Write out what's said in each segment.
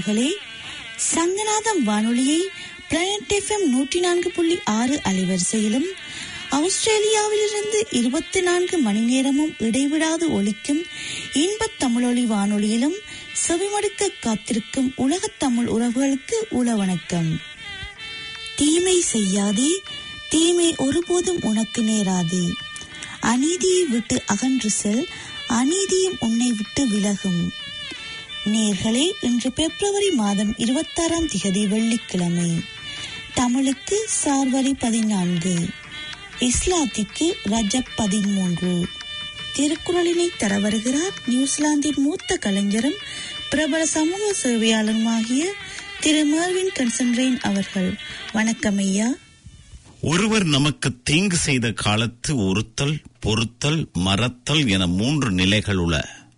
நேர்களே சங்கநாதம் வானொலியை planet FM நூற்றி நான்கு புள்ளி ஆறு அலைவரிசையிலும் ஆஸ்திரேலியாவிலிருந்து இருபத்தி நான்கு மணி நேரமும் இடைவிடாது ஒலிக்கும் இன்பத் தமிழொலி வானொலியிலும் செவிமடுக்க காத்திருக்கும் உலகத் தமிழ் உறவுகளுக்கு உளவணக்கம் தீமை செய்யாதே தீமை ஒருபோதும் உனக்கு நேராது அநீதியை விட்டு அகன்று செல் அநீதியும் உன்னை விட்டு விலகும் நேர்களே இன்று பிப்ரவரி மாதம் இருபத்தாறாம் திகதி வெள்ளிக்கிழமை தமிழுக்கு சார்வரி பதினான்கு இஸ்லாத்திற்கு ரஜப் பதிமூன்று திருக்குறளினை தர வருகிறார் நியூசிலாந்தின் மூத்த கலைஞரும் பிரபல சமூக சேவையாளருமாகிய திரு மர்வின் கன்சன்ட்ரெயின் அவர்கள் வணக்கம் ஐயா ஒருவர் நமக்கு தீங்கு செய்த காலத்து ஒருத்தல் பொறுத்தல் மறத்தல் என மூன்று நிலைகள் உள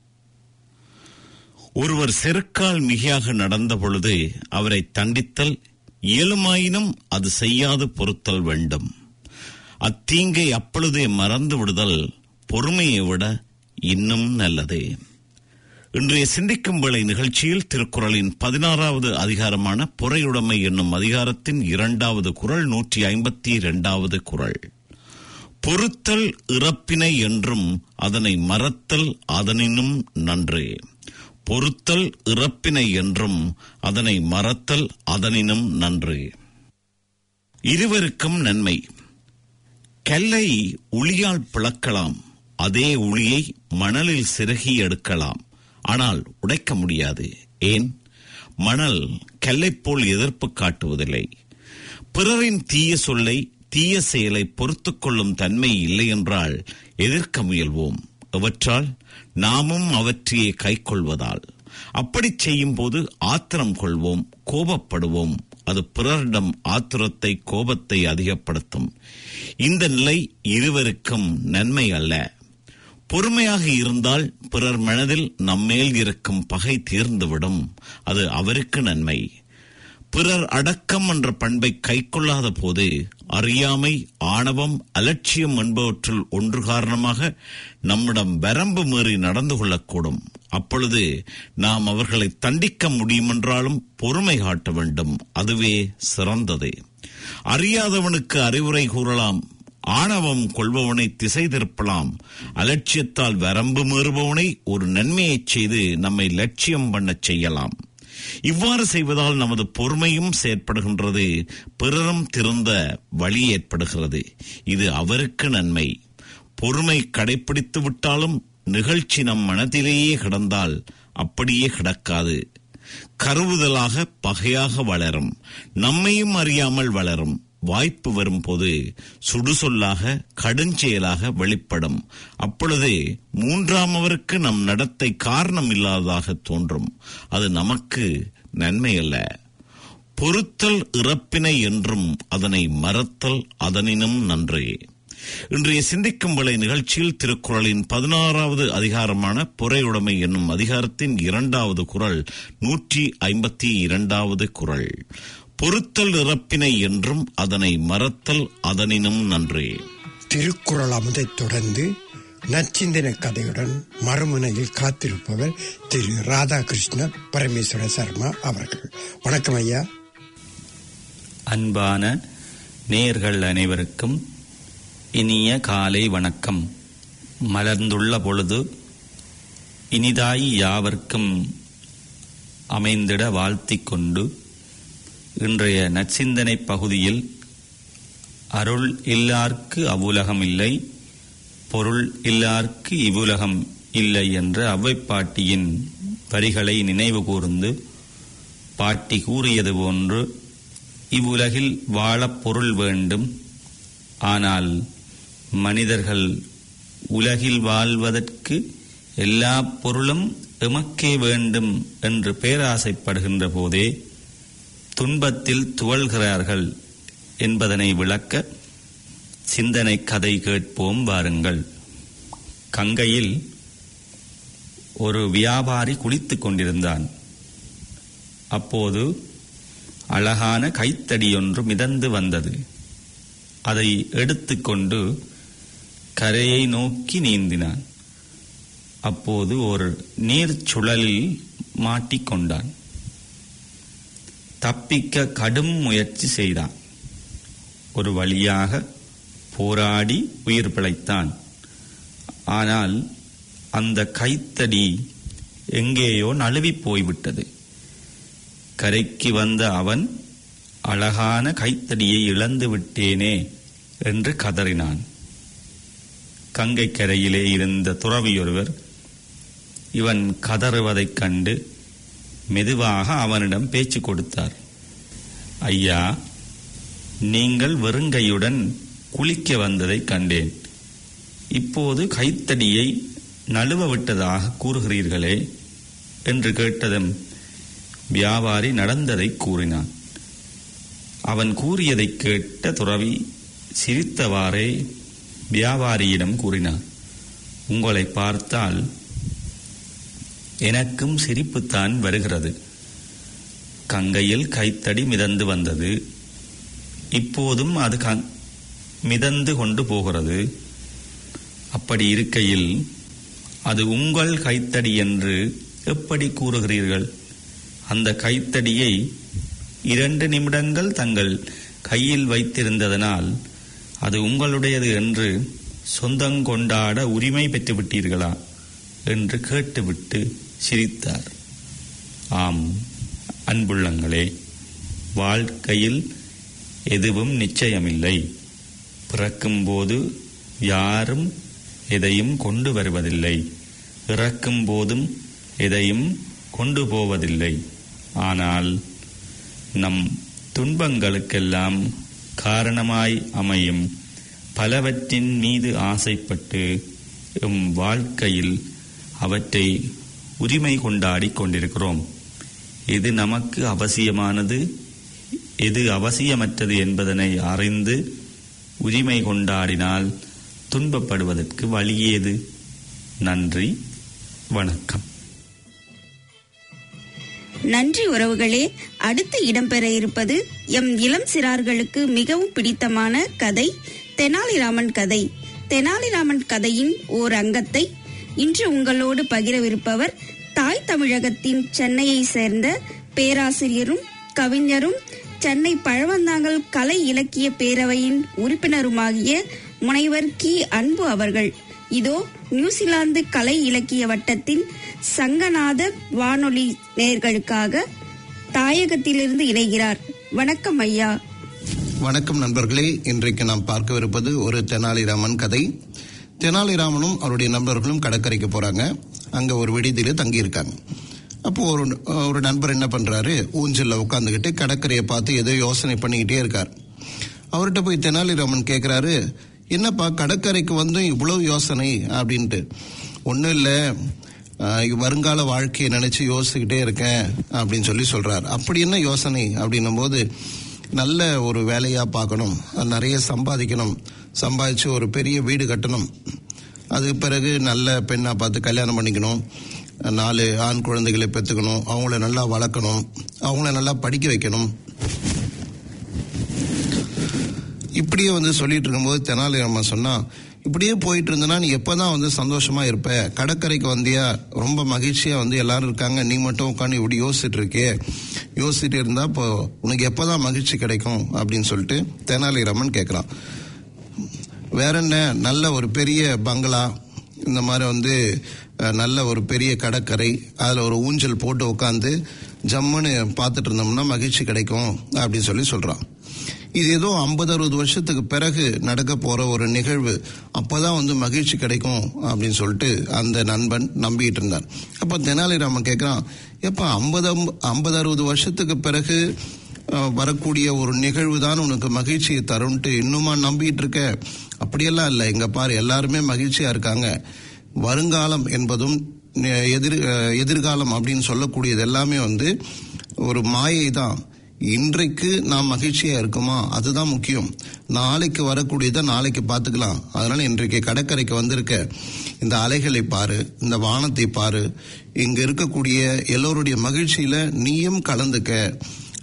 ஒருவர் செருக்கால் மிகையாக நடந்த பொழுது அவரை தண்டித்தல் இயலுமாயினும் அது செய்யாது பொறுத்தல் வேண்டும் அத்தீங்கை அப்பொழுதே மறந்து விடுதல் பொறுமையை விட இன்னும் நல்லது இன்றைய சிந்திக்கும் வேளை நிகழ்ச்சியில் திருக்குறளின் பதினாறாவது அதிகாரமான பொறையுடைமை என்னும் அதிகாரத்தின் இரண்டாவது குரல் நூற்றி ஐம்பத்தி இரண்டாவது குரல் பொறுத்தல் இறப்பினை என்றும் அதனை மறத்தல் அதனினும் நன்று பொறுத்தல் இறப்பினை என்றும் அதனை மறத்தல் அதனினும் நன்று இருவருக்கும் நன்மை கல்லை உளியால் பிளக்கலாம் அதே உளியை மணலில் சிறகி எடுக்கலாம் ஆனால் உடைக்க முடியாது ஏன் மணல் கல்லைப் போல் எதிர்ப்பு காட்டுவதில்லை பிறரின் தீய சொல்லை தீய செயலை பொறுத்துக் கொள்ளும் தன்மை இல்லை என்றால் எதிர்க்க முயல்வோம் அவற்றால் நாமும் அவற்றையே கைக்கொள்வதால் அப்படி செய்யும் போது ஆத்திரம் கொள்வோம் கோபப்படுவோம் அது பிறரிடம் ஆத்திரத்தை கோபத்தை அதிகப்படுத்தும் இந்த நிலை இருவருக்கும் நன்மை அல்ல பொறுமையாக இருந்தால் பிறர் மனதில் நம்மேல் இருக்கும் பகை தீர்ந்துவிடும் அது அவருக்கு நன்மை பிறர் அடக்கம் என்ற பண்பை கைக்கொள்ளாத போது அறியாமை ஆணவம் அலட்சியம் என்பவற்றுள் ஒன்று காரணமாக நம்மிடம் வரம்பு மீறி நடந்து கொள்ளக்கூடும் அப்பொழுது நாம் அவர்களை தண்டிக்க முடியுமென்றாலும் பொறுமை காட்ட வேண்டும் அதுவே சிறந்தது அறியாதவனுக்கு அறிவுரை கூறலாம் ஆணவம் கொள்பவனை திசை திருப்பலாம் அலட்சியத்தால் வரம்பு மீறுபவனை ஒரு நன்மையைச் செய்து நம்மை லட்சியம் பண்ணச் செய்யலாம் இவ்வாறு செய்வதால் நமது பொறுமையும் செயற்படுகின்றது பிறரும் திருந்த வழி ஏற்படுகிறது இது அவருக்கு நன்மை பொறுமை கடைபிடித்து விட்டாலும் நிகழ்ச்சி நம் மனதிலேயே கிடந்தால் அப்படியே கிடக்காது கருவுதலாக பகையாக வளரும் நம்மையும் அறியாமல் வளரும் வாய்ப்பு வரும்போது சுடுசொல்லாக கடுஞ்செயலாக வெளிப்படும் அப்பொழுது மூன்றாமவருக்கு நம் நடத்தை காரணம் இல்லாததாக தோன்றும் அது நமக்கு நன்மை அல்ல பொறுத்தல் இறப்பினை என்றும் அதனை மறத்தல் அதனினும் நன்றே இன்றைய சிந்திக்கும் விலை நிகழ்ச்சியில் திருக்குறளின் பதினாறாவது அதிகாரமான பொறையுடைமை என்னும் அதிகாரத்தின் இரண்டாவது குரல் நூற்றி ஐம்பத்தி இரண்டாவது குரல் பொறுத்தல் இறப்பினை என்றும் அதனை மறத்தல் அதனினும் நன்றே திருக்குறள் அமுதைத் தொடர்ந்து நச்சிந்தன கதையுடன் மறுமுனையில் காத்திருப்பவர் திரு ராதாகிருஷ்ண பரமேஸ்வர சர்மா அவர்கள் வணக்கம் ஐயா அன்பான நேர்கள் அனைவருக்கும் இனிய காலை வணக்கம் மலர்ந்துள்ள பொழுது இனிதாய் யாவர்க்கும் அமைந்திட வாழ்த்திக் கொண்டு இன்றைய நற்சிந்தனை பகுதியில் அருள் இல்லார்க்கு அவ்வுலகம் இல்லை பொருள் இல்லார்க்கு இவ்வுலகம் இல்லை என்ற அவ்வைப்பாட்டியின் வரிகளை நினைவு கூர்ந்து பாட்டி கூறியது போன்று இவ்வுலகில் வாழப் பொருள் வேண்டும் ஆனால் மனிதர்கள் உலகில் வாழ்வதற்கு எல்லா பொருளும் எமக்கே வேண்டும் என்று பேராசைப்படுகின்ற போதே துன்பத்தில் துவள்கிறார்கள் என்பதனை விளக்க சிந்தனை கதை கேட்போம் வாருங்கள் கங்கையில் ஒரு வியாபாரி குளித்துக் கொண்டிருந்தான் அப்போது அழகான கைத்தடியொன்று மிதந்து வந்தது அதை எடுத்துக்கொண்டு கரையை நோக்கி நீந்தினான் அப்போது ஒரு நீர் சுழலில் மாட்டிக்கொண்டான் தப்பிக்க கடும் முயற்சி செய்தான் ஒரு வழியாக போராடி உயிர் பிழைத்தான் ஆனால் அந்த கைத்தடி எங்கேயோ நழுவி போய்விட்டது கரைக்கு வந்த அவன் அழகான கைத்தடியை இழந்து விட்டேனே என்று கதறினான் கங்கை கரையிலே இருந்த துறவியொருவர் இவன் கதறுவதைக் கண்டு மெதுவாக அவனிடம் பேச்சு கொடுத்தார் ஐயா நீங்கள் வெறுங்கையுடன் குளிக்க வந்ததைக் கண்டேன் இப்போது கைத்தடியை நழுவ விட்டதாக கூறுகிறீர்களே என்று கேட்டதும் வியாபாரி நடந்ததை கூறினான் அவன் கூறியதைக் கேட்ட துறவி சிரித்தவாறே வியாபாரியிடம் கூறினார் உங்களை பார்த்தால் எனக்கும் சிரிப்புத்தான் வருகிறது கங்கையில் கைத்தடி மிதந்து வந்தது இப்போதும் அது கங் மிதந்து கொண்டு போகிறது அப்படி இருக்கையில் அது உங்கள் கைத்தடி என்று எப்படி கூறுகிறீர்கள் அந்த கைத்தடியை இரண்டு நிமிடங்கள் தங்கள் கையில் வைத்திருந்ததனால் அது உங்களுடையது என்று சொந்தங்கொண்டாட உரிமை பெற்றுவிட்டீர்களா என்று கேட்டுவிட்டு சிரித்தார் ஆம் அன்புள்ளங்களே வாழ்க்கையில் எதுவும் நிச்சயமில்லை பிறக்கும்போது யாரும் எதையும் கொண்டு வருவதில்லை இறக்கும் போதும் எதையும் கொண்டு போவதில்லை ஆனால் நம் துன்பங்களுக்கெல்லாம் காரணமாய் அமையும் பலவற்றின் மீது ஆசைப்பட்டு எம் வாழ்க்கையில் அவற்றை உரிமை கொண்டாடி கொண்டிருக்கிறோம் எது நமக்கு அவசியமானது எது அவசியமற்றது என்பதனை அறிந்து உரிமை கொண்டாடினால் துன்பப்படுவதற்கு வழியேது நன்றி வணக்கம் நன்றி உறவுகளே அடுத்து இடம்பெற இருப்பது எம் இளம் சிறார்களுக்கு மிகவும் பிடித்தமான கதை தெனாலிராமன் கதை தெனாலிராமன் கதையின் ஓர் அங்கத்தை இன்று உங்களோடு பகிரவிருப்பவர் தாய் தமிழகத்தின் சென்னையை சேர்ந்த பேராசிரியரும் கவிஞரும் சென்னை பழவந்தாங்கல் கலை இலக்கிய பேரவையின் உறுப்பினருமாகிய முனைவர் கி அன்பு அவர்கள் இதோ நியூசிலாந்து கலை இலக்கிய வட்டத்தின் சங்கநாத வானொலி நேர்களுக்காக தாயகத்திலிருந்து இணைகிறார் வணக்கம் ஐயா வணக்கம் நண்பர்களே இன்றைக்கு நாம் பார்க்கவிருப்பது ஒரு தெனாலிராமன் கதை தெனாலிராமனும் அவருடைய நண்பர்களும் கடற்கரைக்கு போறாங்க அங்க ஒரு விடுதியில தங்கி இருக்காங்க அப்போ ஒரு ஒரு நண்பர் என்ன பண்றாரு ஊஞ்சல்ல உட்காந்துக்கிட்டு கடற்கரையை பார்த்து ஏதோ யோசனை பண்ணிக்கிட்டே இருக்கார் அவர்கிட்ட போய் தெனாலிராமன் கேட்கிறாரு என்னப்பா கடற்கரைக்கு வந்து இவ்வளவு யோசனை அப்படின்ட்டு ஒன்றும் இல்லை வருங்கால வாழ்க்கையை நினைச்சு யோசிச்சுக்கிட்டே இருக்கேன் அப்படின்னு சொல்லி சொல்றார் அப்படி என்ன யோசனை அப்படின்னும் போது நல்ல ஒரு வேலையா பார்க்கணும் நிறைய சம்பாதிக்கணும் சம்பாதிச்சு ஒரு பெரிய வீடு கட்டணும் அதுக்கு பிறகு நல்ல பெண்ணா பார்த்து கல்யாணம் பண்ணிக்கணும் நாலு ஆண் குழந்தைகளை பெற்றுக்கணும் அவங்கள நல்லா வளர்க்கணும் அவங்கள நல்லா படிக்க வைக்கணும் இப்படியே வந்து சொல்லிட்டு இருக்கும்போது தெனாலிராமன் சொன்னா இப்படியே போயிட்டு இருந்தனா நீ எப்பதான் வந்து சந்தோஷமா இருப்ப கடற்கரைக்கு வந்தியா ரொம்ப மகிழ்ச்சியா வந்து எல்லாரும் இருக்காங்க நீ மட்டும் உட்காந்து இப்படி யோசிச்சுட்டு இருக்கே யோசிச்சுட்டு இருந்தா இப்போ உனக்கு எப்பதான் மகிழ்ச்சி கிடைக்கும் அப்படின்னு சொல்லிட்டு தெனாலிராமன் கேட்கறான் வேற என்ன நல்ல ஒரு பெரிய பங்களா இந்த மாதிரி வந்து நல்ல ஒரு பெரிய கடற்கரை அதில் ஒரு ஊஞ்சல் போட்டு உட்காந்து ஜம்முன்னு பார்த்துட்டு இருந்தோம்னா மகிழ்ச்சி கிடைக்கும் அப்படின்னு சொல்லி சொல்கிறான் இது ஏதோ ஐம்பது அறுபது வருஷத்துக்கு பிறகு நடக்க போற ஒரு நிகழ்வு அப்பதான் வந்து மகிழ்ச்சி கிடைக்கும் அப்படின்னு சொல்லிட்டு அந்த நண்பன் நம்பிட்டு இருந்தார் அப்ப தெனாலிராமன் கேட்கிறான் எப்ப ஐம்பது ஐம்பது அறுபது வருஷத்துக்கு பிறகு வரக்கூடிய ஒரு நிகழ்வு தான் உனக்கு மகிழ்ச்சியை தரும்ட்டு இன்னுமா நம்பிட்டு இருக்க அப்படியெல்லாம் இல்லை இங்க பாரு எல்லாருமே மகிழ்ச்சியா இருக்காங்க வருங்காலம் என்பதும் எதிர் எதிர்காலம் அப்படின்னு சொல்லக்கூடியது எல்லாமே வந்து ஒரு மாயை தான் இன்றைக்கு நாம் மகிழ்ச்சியா இருக்குமா அதுதான் முக்கியம் நாளைக்கு வரக்கூடியதை நாளைக்கு பார்த்துக்கலாம் அதனால இன்றைக்கு கடற்கரைக்கு வந்திருக்க இந்த அலைகளை பாரு இந்த வானத்தை பாரு இங்க இருக்கக்கூடிய எல்லோருடைய மகிழ்ச்சியில நீயும் கலந்துக்க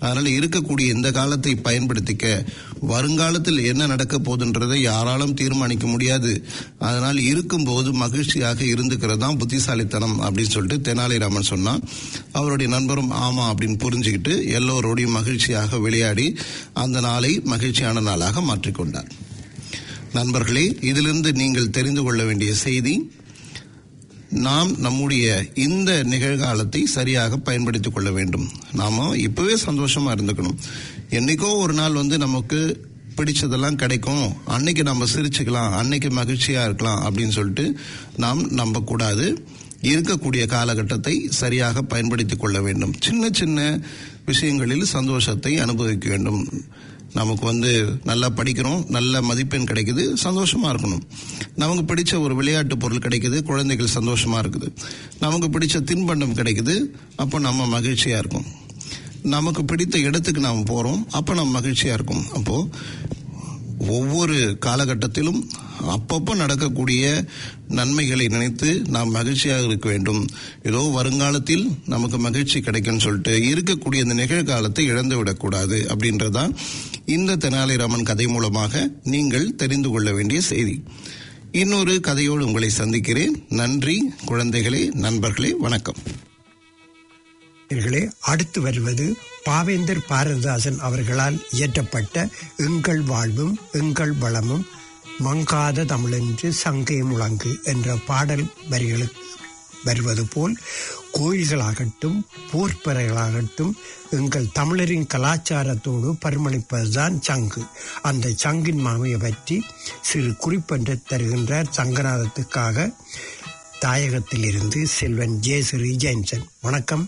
அதனால இருக்கக்கூடிய இந்த காலத்தை பயன்படுத்திக்க வருங்காலத்தில் என்ன நடக்க போகுதுன்றதை யாராலும் தீர்மானிக்க முடியாது அதனால் இருக்கும்போது மகிழ்ச்சியாக இருந்துக்கிறது தான் புத்திசாலித்தனம் அப்படின்னு சொல்லிட்டு தெனாலிராமன் சொன்னான் அவருடைய நண்பரும் ஆமா அப்படின்னு புரிஞ்சுக்கிட்டு எல்லோரோடையும் மகிழ்ச்சியாக விளையாடி அந்த நாளை மகிழ்ச்சியான நாளாக மாற்றிக்கொண்டார் நண்பர்களே இதிலிருந்து நீங்கள் தெரிந்து கொள்ள வேண்டிய செய்தி நாம் நம்முடைய இந்த நிகழ்காலத்தை சரியாக பயன்படுத்திக் கொள்ள வேண்டும் நாம இப்பவே சந்தோஷமா இருந்துக்கணும் என்னைக்கோ ஒரு நாள் வந்து நமக்கு பிடிச்சதெல்லாம் கிடைக்கும் அன்னைக்கு நம்ம சிரிச்சுக்கலாம் அன்னைக்கு மகிழ்ச்சியா இருக்கலாம் அப்படின்னு சொல்லிட்டு நாம் நம்பக்கூடாது இருக்கக்கூடிய காலகட்டத்தை சரியாக பயன்படுத்திக் கொள்ள வேண்டும் சின்ன சின்ன விஷயங்களில் சந்தோஷத்தை அனுபவிக்க வேண்டும் நமக்கு வந்து நல்லா படிக்கிறோம் நல்ல மதிப்பெண் கிடைக்குது சந்தோஷமா இருக்கணும் நமக்கு பிடிச்ச ஒரு விளையாட்டு பொருள் கிடைக்குது குழந்தைகள் சந்தோஷமா இருக்குது நமக்கு பிடிச்ச தின்பண்டம் கிடைக்குது அப்போ நம்ம மகிழ்ச்சியா இருக்கும் நமக்கு பிடித்த இடத்துக்கு நாம் போறோம் அப்போ நம்ம மகிழ்ச்சியா இருக்கும் அப்போ ஒவ்வொரு காலகட்டத்திலும் அப்பப்போ நடக்கக்கூடிய நன்மைகளை நினைத்து நாம் மகிழ்ச்சியாக இருக்க வேண்டும் ஏதோ வருங்காலத்தில் நமக்கு மகிழ்ச்சி கிடைக்கும்னு சொல்லிட்டு இருக்கக்கூடிய இந்த நிகழ்காலத்தை இழந்து விடக்கூடாது அப்படின்றதான் இந்த தெனாலிராமன் கதை மூலமாக நீங்கள் தெரிந்து கொள்ள வேண்டிய செய்தி இன்னொரு கதையோடு உங்களை சந்திக்கிறேன் நன்றி குழந்தைகளே நண்பர்களே வணக்கம் நேயர்களே அடுத்து வருவது பாவேந்தர் பாரதிதாசன் அவர்களால் இயற்றப்பட்ட எங்கள் வாழ்வும் எங்கள் வளமும் மங்காத தமிழென்று சங்கை முழங்கு என்ற பாடல் வரிகளுக்கு வருவது போல் கோயில்களாகட்டும் போர்ப்பறைகளாகட்டும் எங்கள் தமிழரின் கலாச்சாரத்தோடு பரிமளிப்பதுதான் சங்கு அந்த சங்கின் மாமையை பற்றி சிறு குறிப்பென்று தருகின்றார் சங்கநாதத்துக்காக தாயகத்திலிருந்து செல்வன் ஜெயஸ்ரீ ஜெயின்சன் வணக்கம்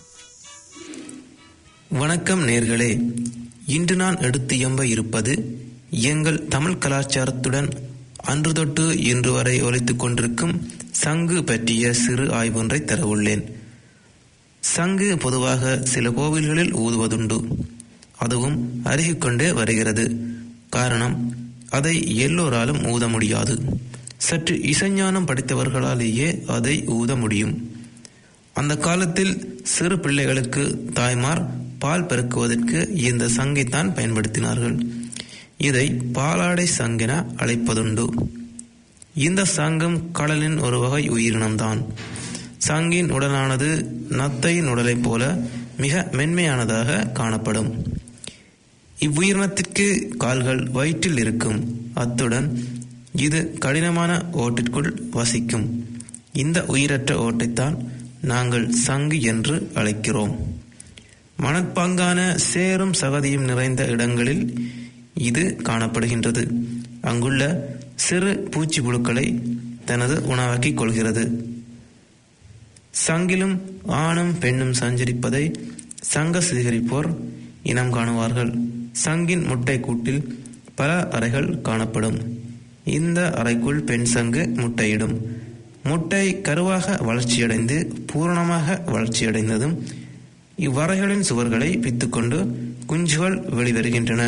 வணக்கம் நேர்களே இன்று நான் எடுத்து எம்ப இருப்பது எங்கள் தமிழ் கலாச்சாரத்துடன் அன்று தொட்டு இன்று வரை ஒலித்துக் கொண்டிருக்கும் சங்கு பற்றிய சிறு ஆய்வொன்றை தரவுள்ளேன் சங்கு பொதுவாக சில கோவில்களில் ஊதுவதுண்டு அதுவும் அருகிக்கொண்டே வருகிறது காரணம் அதை எல்லோராலும் ஊத முடியாது சற்று இசைஞானம் படித்தவர்களாலேயே அதை ஊத முடியும் அந்த காலத்தில் சிறு பிள்ளைகளுக்கு தாய்மார் பால் பெருக்குவதற்கு இந்த சங்கைத்தான் பயன்படுத்தினார்கள் இதை பாலாடை சங்கென அழைப்பதுண்டு இந்த சங்கம் கடலின் ஒரு வகை உயிரினம்தான் சங்கின் உடலானது நத்தையின் உடலைப் போல மிக மென்மையானதாக காணப்படும் இவ்வுயிரினத்திற்கு கால்கள் வயிற்றில் இருக்கும் அத்துடன் இது கடினமான ஓட்டிற்குள் வசிக்கும் இந்த உயிரற்ற ஓட்டைத்தான் நாங்கள் சங்கு என்று அழைக்கிறோம் மணற்பாங்கான சேரும் சகதியும் நிறைந்த இடங்களில் இது காணப்படுகின்றது அங்குள்ள சிறு பூச்சி புழுக்களை தனது உணவாக்கிக் கொள்கிறது சங்கிலும் ஆணும் பெண்ணும் சஞ்சரிப்பதை சங்க சேகரிப்போர் இனம் காணுவார்கள் சங்கின் முட்டை கூட்டில் பல அறைகள் காணப்படும் இந்த அறைக்குள் பெண் சங்கு முட்டையிடும் முட்டை கருவாக வளர்ச்சியடைந்து பூரணமாக வளர்ச்சியடைந்ததும் இவ்வறைகளின் சுவர்களை பித்துக்கொண்டு குஞ்சுகள் வெளிவருகின்றன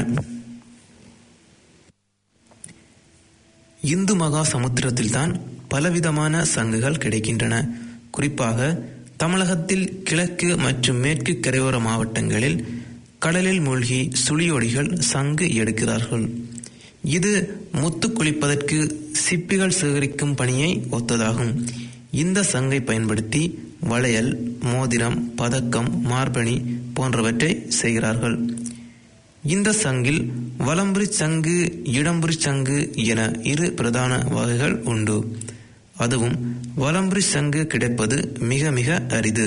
இந்து மகா சமுத்திரத்தில்தான் பலவிதமான சங்குகள் கிடைக்கின்றன குறிப்பாக தமிழகத்தில் கிழக்கு மற்றும் மேற்கு கரையோர மாவட்டங்களில் கடலில் மூழ்கி சுழியொடிகள் சங்கு எடுக்கிறார்கள் இது முத்து குளிப்பதற்கு சிப்பிகள் சேகரிக்கும் பணியை ஒத்ததாகும் இந்த சங்கை பயன்படுத்தி வளையல் மோதிரம் பதக்கம் மார்பணி போன்றவற்றை செய்கிறார்கள் இந்த சங்கில் வலம்புரி சங்கு இடம்புரி சங்கு என இரு பிரதான வகைகள் உண்டு அதுவும் வலம்புரி சங்கு கிடைப்பது மிக மிக அரிது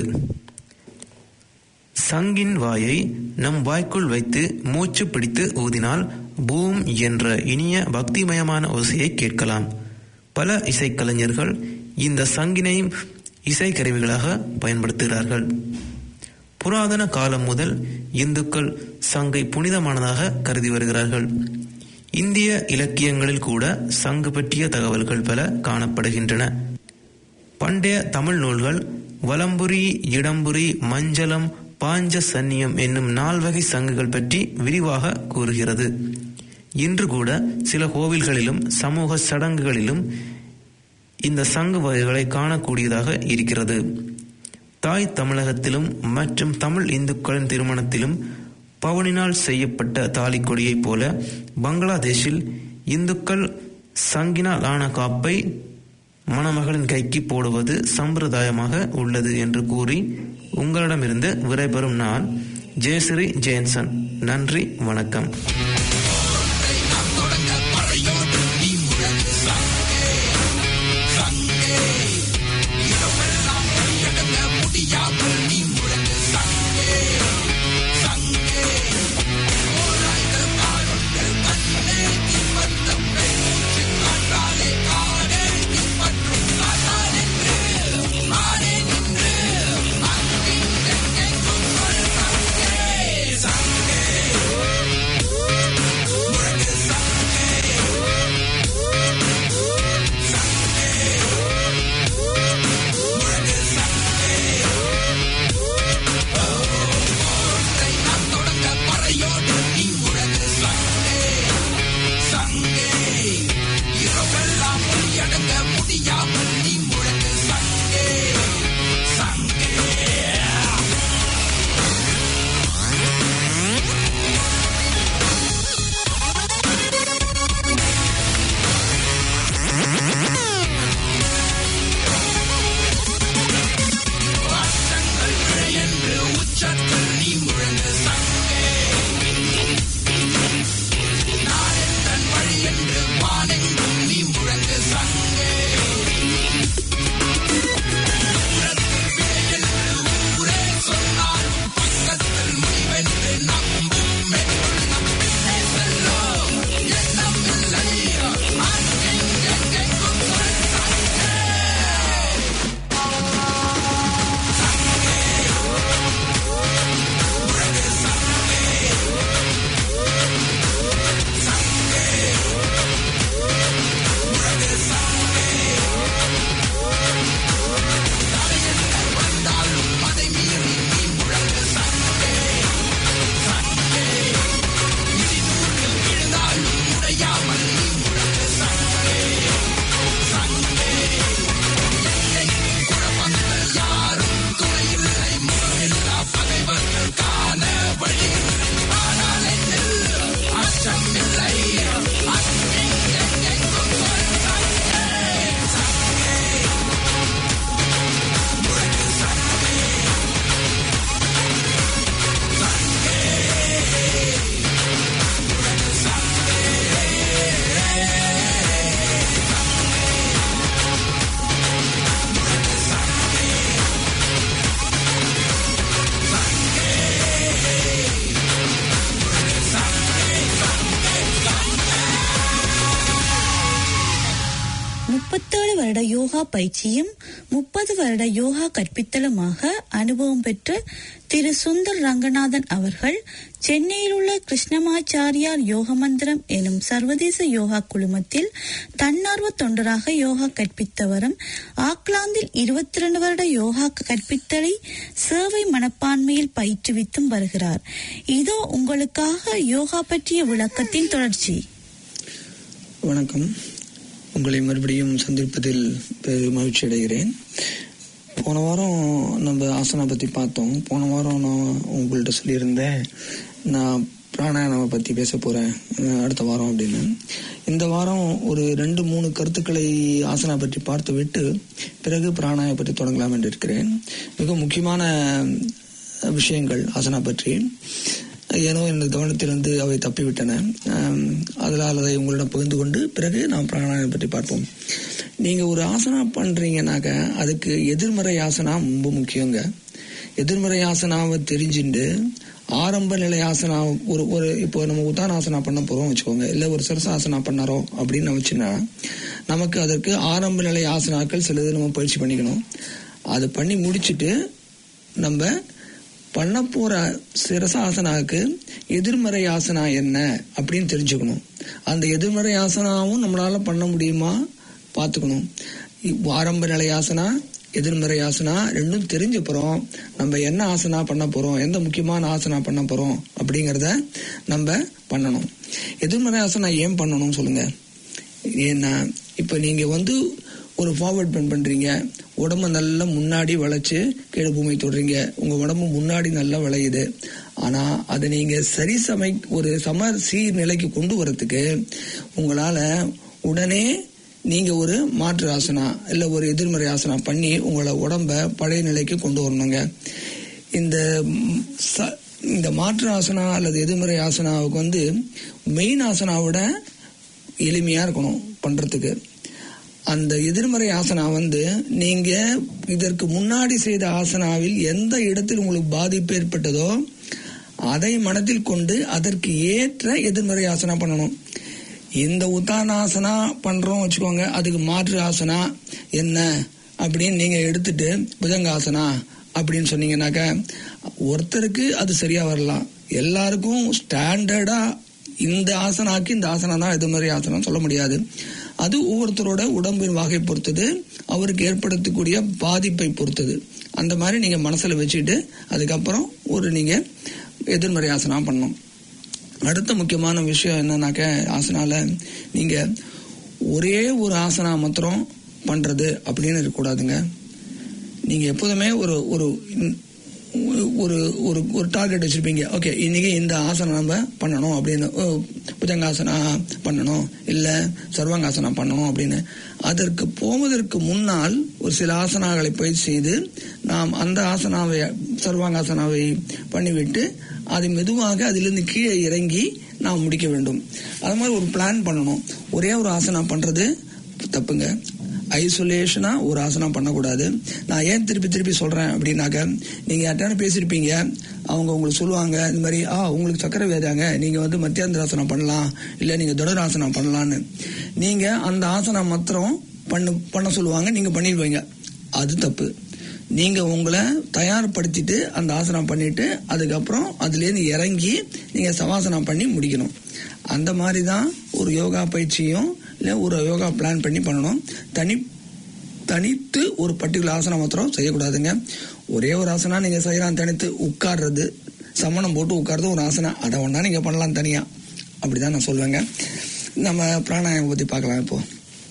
சங்கின் வாயை நம் வாய்க்குள் வைத்து மூச்சு பிடித்து ஊதினால் பூம் என்ற இனிய பக்திமயமான ஓசையை கேட்கலாம் பல இசைக்கலைஞர்கள் இந்த சங்கினை இசைக்கருவிகளாக பயன்படுத்துகிறார்கள் புராதன காலம் முதல் இந்துக்கள் சங்கை புனிதமானதாக கருதி வருகிறார்கள் இந்திய இலக்கியங்களில் கூட சங்கு பற்றிய தகவல்கள் பல காணப்படுகின்றன பண்டைய தமிழ் நூல்கள் வலம்புரி இடம்புரி மஞ்சளம் பாஞ்ச சன்னியம் என்னும் நால்வகை சங்குகள் பற்றி விரிவாக கூறுகிறது இன்று கூட சில கோவில்களிலும் சமூக சடங்குகளிலும் இந்த சங்கு வகைகளை காணக்கூடியதாக இருக்கிறது தாய் தமிழகத்திலும் மற்றும் தமிழ் இந்துக்களின் திருமணத்திலும் பவனினால் செய்யப்பட்ட தாலிக்கொடியைப் போல பங்களாதேஷில் இந்துக்கள் சங்கினால் ஆன காப்பை மணமகளின் கைக்கு போடுவது சம்பிரதாயமாக உள்ளது என்று கூறி உங்களிடமிருந்து விடைபெறும் நான் ஜெயஸ்ரீ ஜெயன்சன் நன்றி வணக்கம் முப்பத்தேழு வருட யோகா பயிற்சியும் முப்பது வருட யோகா கற்பித்தலுமாக அனுபவம் பெற்ற திரு சுந்தர் ரங்கநாதன் அவர்கள் சென்னையில் உள்ள கிருஷ்ணமாச்சாரியார் யோக மந்திரம் எனும் சர்வதேச யோகா குழுமத்தில் தன்னார்வ தொண்டராக யோகா கற்பித்தவரும் ஆக்லாந்தில் இருபத்தி ரெண்டு வருட யோகா கற்பித்தலை சேவை மனப்பான்மையில் பயிற்றுவித்தும் வருகிறார் இதோ உங்களுக்காக யோகா பற்றிய விளக்கத்தின் தொடர்ச்சி வணக்கம் உங்களை மறுபடியும் சந்திப்பதில் பெரு மகிழ்ச்சி அடைகிறேன் போன வாரம் நம்ம ஆசனா பத்தி பார்த்தோம் போன வாரம் நான் உங்கள்கிட்ட சொல்லியிருந்தேன் நான் பிராணாயாம பத்தி பேச போறேன் அஹ் அடுத்த வாரம் அப்படின்னு இந்த வாரம் ஒரு ரெண்டு மூணு கருத்துக்களை ஆசனா பற்றி பார்த்து விட்டு பிறகு பிராணாய பற்றி தொடங்கலாம் என்று இருக்கிறேன் மிக முக்கியமான விஷயங்கள் ஆசனா பற்றி ஏனோ எனது கவனத்திலிருந்து அவை தப்பிவிட்டன ஆம், அதனால் அதை உங்களிடம் பகிர்ந்து கொண்டு பிறகு நாம் பிராணாயம் பற்றி பார்ப்போம் நீங்க ஒரு ஆசனா பண்றீங்கன்னாக்க அதுக்கு எதிர்மறை ஆசனா ரொம்ப முக்கியங்க எதிர்மறை ஆசனாவை தெரிஞ்சுண்டு ஆரம்ப நிலை ஆசனா ஒரு ஒரு இப்போ நம்ம உதானாசனா பண்ண போறோம் வச்சுக்கோங்க இல்ல ஒரு சரசாசனா பண்ணறோம் அப்படின்னு வச்சுன்னா நமக்கு அதற்கு ஆரம்ப நிலை ஆசனாக்கள் சிலது நம்ம பயிற்சி பண்ணிக்கணும் அது பண்ணி முடிச்சிட்டு நம்ம பண்ண போற சிரசாசனாவுக்கு எதிர்மறை ஆசனா என்ன அப்படின்னு தெரிஞ்சுக்கணும் அந்த எதிர்மறை ஆசனாவும் நம்மளால பண்ண முடியுமா பார்த்துக்கணும் இப் ஆரம்ப நிலை ஆசனா எதிர்மறை ஆசனா ரெண்டும் தெரிஞ்சப்புறம் நம்ம என்ன ஆசனா பண்ண போறோம் எந்த முக்கியமான ஆசனா பண்ண போறோம் அப்படிங்கறத நம்ம பண்ணணும் எதிர்மறை ஆசனா ஏன் பண்ணணும் சொல்லுங்க ஏன்னா இப்ப நீங்க வந்து ஒரு ஃபார்வர்ட் பென் பண்றீங்க உடம்ப நல்லா முன்னாடி வளைச்சு கீழே பூமி தொடுறீங்க உங்க உடம்பு முன்னாடி நல்லா விளையுது ஆனா அதை நீங்க சரி சமை ஒரு சம சீர்நிலைக்கு கொண்டு வரதுக்கு உங்களால உடனே நீங்க ஒரு மாற்று ஆசனா இல்ல ஒரு எதிர்மறை ஆசனா பண்ணி உங்களை உடம்ப பழைய நிலைக்கு கொண்டு வரணுங்க இந்த ம், ச- இந்த மாற்று ஆசனா அல்லது எதிர்மறை ஆசனாவுக்கு வந்து மெயின் ஆசனாவோட எளிமையா இருக்கணும் பண்றதுக்கு அந்த எதிர்மறை ஆசனா வந்து நீங்க இதற்கு முன்னாடி செய்த ஆசனாவில் எந்த இடத்தில் உங்களுக்கு பாதிப்பு ஏற்பட்டதோ அதை மனதில் கொண்டு அதற்கு ஏற்ற எதிர்மறை ஆசனா பண்ணணும் இந்த உத்தானாசனா பண்றோம் வச்சுக்கோங்க அதுக்கு மாற்று ஆசனா என்ன அப்படின்னு நீங்க எடுத்துட்டு புஜங்காசனா அப்படின்னு சொன்னீங்கன்னாக்க ஒருத்தருக்கு அது சரியா வரலாம் எல்லாருக்கும் ஸ்டாண்டர்டா இந்த ஆசனாக்கு இந்த ஆசனா தான் இது மாதிரி ஆசனம் சொல்ல முடியாது அது ஒவ்வொருத்தரோட உடம்பின் வகை பொறுத்தது அவருக்கு ஏற்படுத்தக்கூடிய பாதிப்பை பொறுத்தது அந்த மாதிரி நீங்க மனசுல வச்சுட்டு அதுக்கப்புறம் ஒரு நீங்க எதிர்மறை ஆசனா பண்ணணும் அடுத்த முக்கியமான விஷயம் என்னன்னாக்க ஆசனால நீங்க ஒரே ஒரு ஆசனா மாத்திரம் பண்றது அப்படின்னு இருக்கக்கூடாதுங்க நீங்க எப்போதுமே ஒரு ஒரு ஒரு ஒரு ஒரு டார்கெட் வச்சிருப்பீங்க ஓகே இன்னைக்கு இந்த ஆசனம் நம்ம பண்ணணும் அப்படின்னு ஓ, புஜங்காசனா பண்ணணும் இல்ல சர்வாங்காசனா பண்ணணும் அப்படின்னு அதற்கு போவதற்கு முன்னால் ஒரு சில ஆசனாகளை பயிற்சி செய்து நாம் அந்த ஆசனாவை சர்வாங்காசனாவை பண்ணிவிட்டு அதை மெதுவாக அதிலிருந்து கீழே இறங்கி நாம் முடிக்க வேண்டும் அது மாதிரி ஒரு பிளான் பண்ணணும் ஒரே ஒரு ஆசனா பண்றது தப்புங்க ஐசோலேஷனா ஒரு ஆசனம் பண்ணக்கூடாது நான் ஏன் திருப்பி திருப்பி சொல்றேன் அப்படின்னாக்க நீங்க யார்ட்டான பேசியிருப்பீங்க அவங்க உங்களுக்கு சொல்லுவாங்க இந்த மாதிரி ஆ உங்களுக்கு சக்கரை வேதாங்க நீங்க வந்து மத்தியாந்திராசனம் பண்ணலாம் இல்ல நீங்க தொடராசனம் பண்ணலாம்னு நீங்க அந்த ஆசனம் மாத்திரம் பண்ண பண்ண சொல்லுவாங்க நீங்க பண்ணிடுவீங்க அது தப்பு நீங்க உங்களை தயார்படுத்திட்டு அந்த ஆசனம் பண்ணிட்டு அதுக்கப்புறம் அதுலேருந்து இறங்கி நீங்க சவாசனம் பண்ணி முடிக்கணும் அந்த மாதிரி தான் ஒரு யோகா பயிற்சியும் இல்லை ஒரு யோகா பிளான் பண்ணி பண்ணணும் தனி தனித்து ஒரு பர்டிகுலர் ஆசனம் மாத்திரம் செய்யக்கூடாதுங்க ஒரே ஒரு ஆசனா நீங்க செய்யலாம் தனித்து உட்கார்றது சமணம் போட்டு உட்கார்றது ஒரு ஆசனா அதை ஒன்றா நீங்க பண்ணலாம் தனியா அப்படிதான் நான் சொல்லுவேங்க நம்ம பிராணாயாமம் பத்தி பார்க்கலாம் இப்போ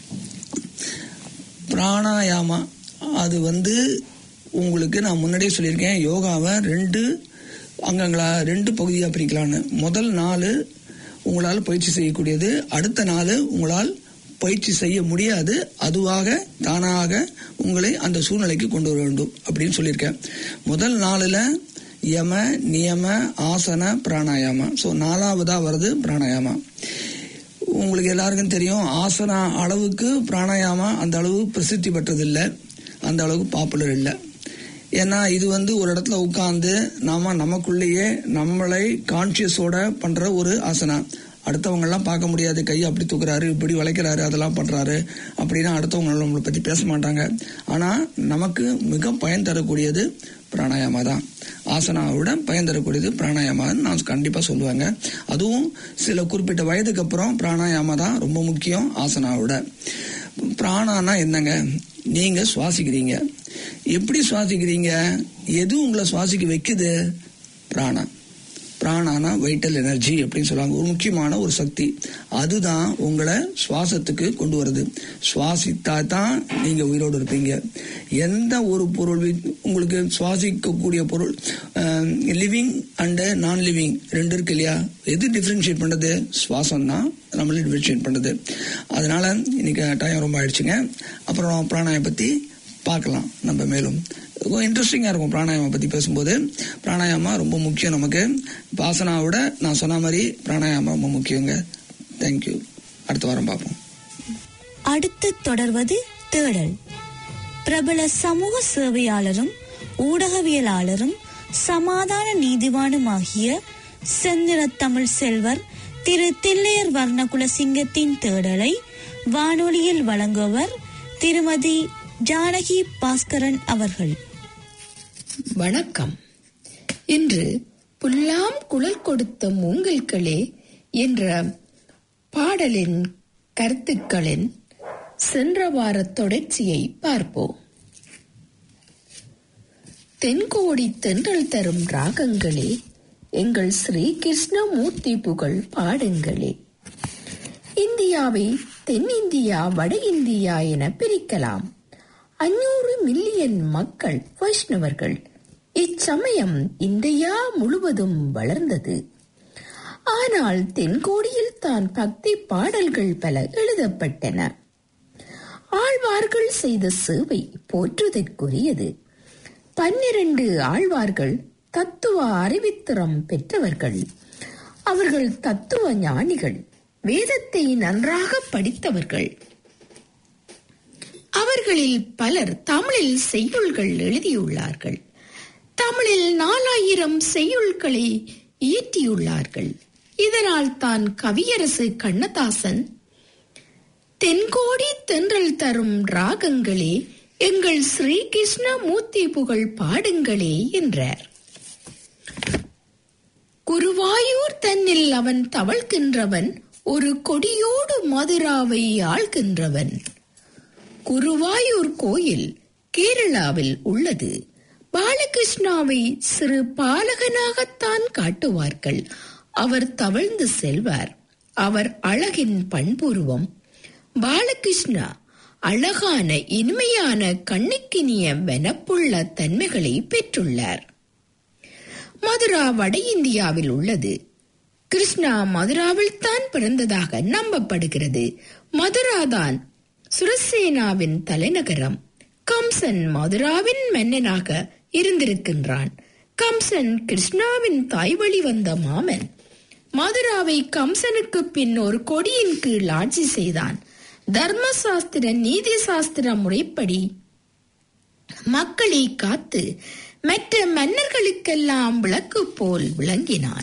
பிராணாயாமா அது வந்து உங்களுக்கு நான் முன்னாடியே சொல்லியிருக்கேன் யோகாவை ரெண்டு அங்கங்களா ரெண்டு பகுதியாக பிரிக்கலான்னு முதல் நாள் உங்களால் பயிற்சி செய்யக்கூடியது அடுத்த நாள் உங்களால் பயிற்சி செய்ய முடியாது அதுவாக தானாக உங்களை அந்த சூழ்நிலைக்கு கொண்டு வர வேண்டும் அப்படின்னு சொல்லியிருக்கேன் முதல் நாளில் யம நியம ஆசன பிராணாயாமா ஸோ நாலாவதா வருது பிராணாயாமா உங்களுக்கு எல்லாருக்கும் தெரியும் ஆசனா அளவுக்கு பிராணாயாமா அந்த அளவு பிரசித்தி பெற்றதில்லை அந்த அளவுக்கு பாப்புலர் இல்லை ஏன்னா இது வந்து ஒரு இடத்துல உட்கார்ந்து நாம நமக்குள்ளேயே நம்மளை கான்சியஸோட பண்ற ஒரு ஆசனா அடுத்தவங்க எல்லாம் பார்க்க முடியாது கையை அப்படி தூக்குறாரு இப்படி வளைக்கிறாரு அதெல்லாம் பண்றாரு அப்படின்னா அடுத்தவங்க நம்மளை பத்தி பேச மாட்டாங்க ஆனா நமக்கு மிக பயன் தரக்கூடியது பிராணாயாமா தான் ஆசனாவோட பயன் தரக்கூடியது பிராணாயாமான்னு நான் கண்டிப்பா சொல்லுவாங்க அதுவும் சில குறிப்பிட்ட வயதுக்கு அப்புறம் பிராணாயாமா தான் ரொம்ப முக்கியம் ஆசனாவோட பிராணானா என்னங்க நீங்க சுவாசிக்கிறீங்க எப்படி சுவாசிக்கிறீங்க எது உங்களை சுவாசிக்க வைக்குது பிராணா பிராணானா வைட்டல் எனர்ஜி அப்படின்னு சொல்லுவாங்க ஒரு முக்கியமான ஒரு சக்தி அதுதான் உங்களை சுவாசத்துக்கு கொண்டு வருது சுவாசித்தா தான் நீங்க உயிரோடு இருப்பீங்க எந்த ஒரு பொருள் வி- உங்களுக்கு சுவாசிக்கக்கூடிய பொருள் லிவிங் அண்ட் நான் லிவிங் ரெண்டு இருக்கு இல்லையா எது டிஃபரன்ஷியேட் பண்றது சுவாசம் தான் நம்மள டிஃபரன்ஷியேட் பண்றது அதனால இன்னைக்கு டைம் ரொம்ப ஆயிடுச்சுங்க அப்புறம் பிராணாயம் பத்தி பார்க்கலாம் நம்ம மேலும் இன்ட்ரெஸ்டிங்காக இருக்கும் பிராணாயாமம் பற்றி பேசும்போது பிராணாயாமா ரொம்ப முக்கியம் நமக்கு பாசனாவோட நான் சொன்ன மாதிரி பிராணாயாமம் ரொம்ப முக்கியங்க தேங்க்யூ அடுத்த வாரம் பார்ப்போம் அடுத்து தொடர்வது தேடல் பிரபல சமூக சேவையாளரும் ஊடகவியலாளரும் சமாதான நீதிவானுமாகிய செந்திர தமிழ் செல்வர் திரு தில்லையர் வர்ணகுல சிங்கத்தின் தேடலை வானொலியில் வழங்குவர் திருமதி ஜானகி பாஸ்கரன் அவர்கள் வணக்கம் இன்று புல்லாம் குழல் கொடுத்த மூங்கில்களே என்ற பாடலின் கருத்துக்களின் சென்ற வார தொடர்ச்சியை பார்ப்போம் தென்கோடி தென்றல் தரும் ராகங்களே எங்கள் ஸ்ரீ கிருஷ்ணமூர்த்தி புகழ் பாடுங்களே இந்தியாவை தென்னிந்தியா வட இந்தியா என பிரிக்கலாம் அஞ்சூறு மில்லியன் மக்கள் வைஷ்ணவர்கள் இச்சமயம் இந்தியா முழுவதும் வளர்ந்தது ஆனால் தென்கோடியில் தான் பக்தி பாடல்கள் பல எழுதப்பட்டன ஆழ்வார்கள் செய்த சேவை போற்றுதற்குரியது பன்னிரண்டு ஆழ்வார்கள் தத்துவ அறிவித்திறம் பெற்றவர்கள் அவர்கள் தத்துவ ஞானிகள் வேதத்தை நன்றாக படித்தவர்கள் அவர்களில் பலர் தமிழில் செய்யுள்கள் எழுதியுள்ளார்கள் தமிழில் நாலாயிரம் செய்யுள்களை இயற்றியுள்ளார்கள் இதனால் தான் கவியரசு கண்ணதாசன் தென்கோடி தென்றல் தரும் ராகங்களே எங்கள் ஸ்ரீகிருஷ்ண மூர்த்தி புகழ் பாடுங்களே என்றார் குருவாயூர் தன்னில் அவன் தவழ்கின்றவன் ஒரு கொடியோடு மதுராவை ஆள்கின்றவன் குருவாயூர் கோயில் கேரளாவில் உள்ளது பாலகிருஷ்ணாவை சிறு பாலகனாகத்தான் காட்டுவார்கள் அவர் தவழ்ந்து செல்வார் அவர் அழகின் பண்புருவம் பாலகிருஷ்ணா அழகான இனிமையான கண்ணுக்கினிய வெனப்புள்ள தன்மைகளை பெற்றுள்ளார் மதுரா வட இந்தியாவில் உள்ளது கிருஷ்ணா மதுராவில் தான் பிறந்ததாக நம்பப்படுகிறது மதுராதான் சுரசேனாவின் தலைநகரம் கம்சன் மதுராவின் மன்னனாக இருந்திருக்கின்றான் கம்சன் கிருஷ்ணாவின் தாய்வழி வந்த மாமன் மதுராவை கம்சனுக்கு பின் ஒரு கொடியின் கீழ் ஆட்சி செய்தான் தர்மசாஸ்திர நீதி சாஸ்திர முறைப்படி மக்களை காத்து மற்ற மன்னர்களுக்கெல்லாம் விளக்கு போல் விளங்கினான்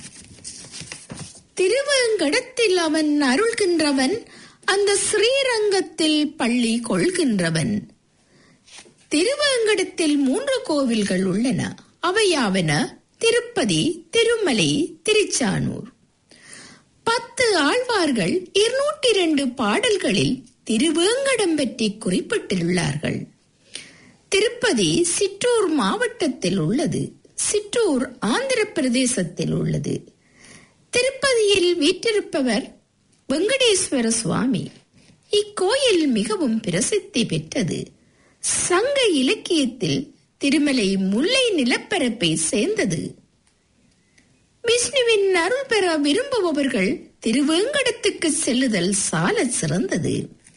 திருவேங்கடத்தில் அவன் அருள்கின்றவன் அந்த ஸ்ரீரங்கத்தில் பள்ளி கொள்கின்றவன் திருவேங்கடத்தில் மூன்று கோவில்கள் உள்ளன அவையாவன திருப்பதி திருமலை திருச்சானூர் பத்து ஆழ்வார்கள் இருநூற்றி இரண்டு பாடல்களில் திருவேங்கடம் பற்றி குறிப்பிட்டுள்ளார்கள் திருப்பதி சிற்றூர் மாவட்டத்தில் உள்ளது சிற்றூர் ஆந்திர பிரதேசத்தில் உள்ளது திருப்பதியில் வீற்றிருப்பவர் வெங்கடேஸ்வர சுவாமி இக்கோயில் மிகவும் பிரசித்தி பெற்றது சங்க இலக்கியத்தில் திருமலை முல்லை நிலப்பரப்பை சேர்ந்தது விஷ்ணுவின் அருள் பெற விரும்புபவர்கள் திருவேங்கடத்துக்கு செல்லுதல் சால சிறந்தது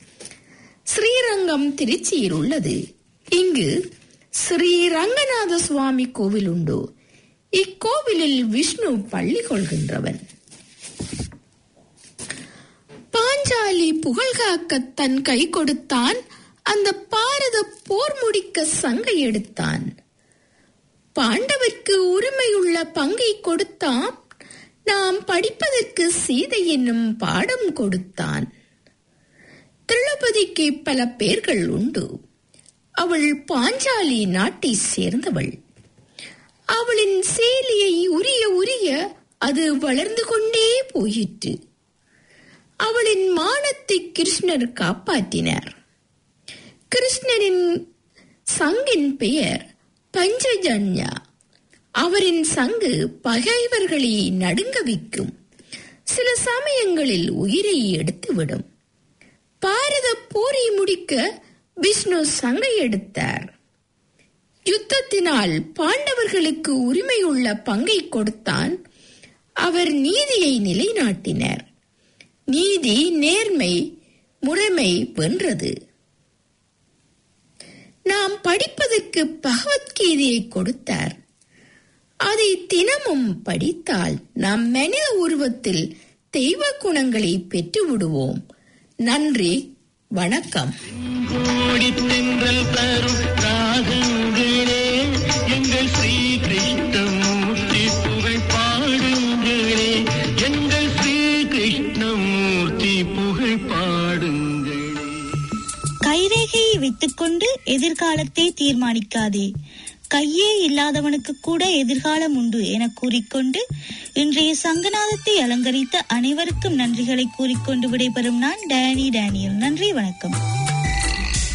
ஸ்ரீரங்கம் திருச்சியில் உள்ளது இங்கு ஸ்ரீ ரங்கநாத சுவாமி கோவில் உண்டு இக்கோவிலில் விஷ்ணு பள்ளி கொள்கின்றவன் பாஞ்சாலி புகழ்காக்க தன் கை கொடுத்தான் அந்த பாரத போர் முடிக்க சங்கை எடுத்தான் பாண்டவர்க்கு உரிமையுள்ள பங்கை கொடுத்தான் நாம் படிப்பதற்கு சீதை என்னும் பாடம் கொடுத்தான் திரௌபதிக்கு பல பேர்கள் உண்டு அவள் பாஞ்சாலி நாட்டை சேர்ந்தவள் அவளின் சேலியை உரிய உரிய அது வளர்ந்து கொண்டே போயிற்று அவளின் மானத்தை கிருஷ்ணர் காப்பாற்றினார் கிருஷ்ணரின் சங்கின் பெயர் பஞ்சஜன்யா அவரின் சங்கு பகைவர்களை நடுங்க வைக்கும் சில சமயங்களில் உயிரை எடுத்துவிடும் பாரத போரை முடிக்க விஷ்ணு சங்கை எடுத்தார் யுத்தத்தினால் பாண்டவர்களுக்கு உரிமையுள்ள பங்கை கொடுத்தான் அவர் நீதியை நிலைநாட்டினர் நீதி நேர்மை முறைமை வென்றது நாம் படிப்பதற்கு பகவத்கீதையை கொடுத்தார் அதை தினமும் படித்தால் நாம் மனித உருவத்தில் தெய்வ குணங்களை பெற்று விடுவோம் நன்றி வணக்கம் தென்றல் தரும் ராகங்களே எங்கள் ஸ்ரீ கிருஷ்ணமூர்த்தி புகழ் பாடுங்களே எங்கள் ஸ்ரீ கிருஷ்ணமூர்த்தி புகழ் பாடுங்களே கைரேகையை வைத்துக்கொண்டு எதிர்காலத்தை தீர்மானிக்காதே கையே இல்லாதவனுக்கு கூட எதிர்காலம் உண்டு என கூறிக்கொண்டு இன்றைய சங்கநாதத்தை அலங்கரித்த அனைவருக்கும் நன்றிகளை கூறிக்கொண்டு விடைபெறும் நான் டேனி டேனியல் நன்றி வணக்கம்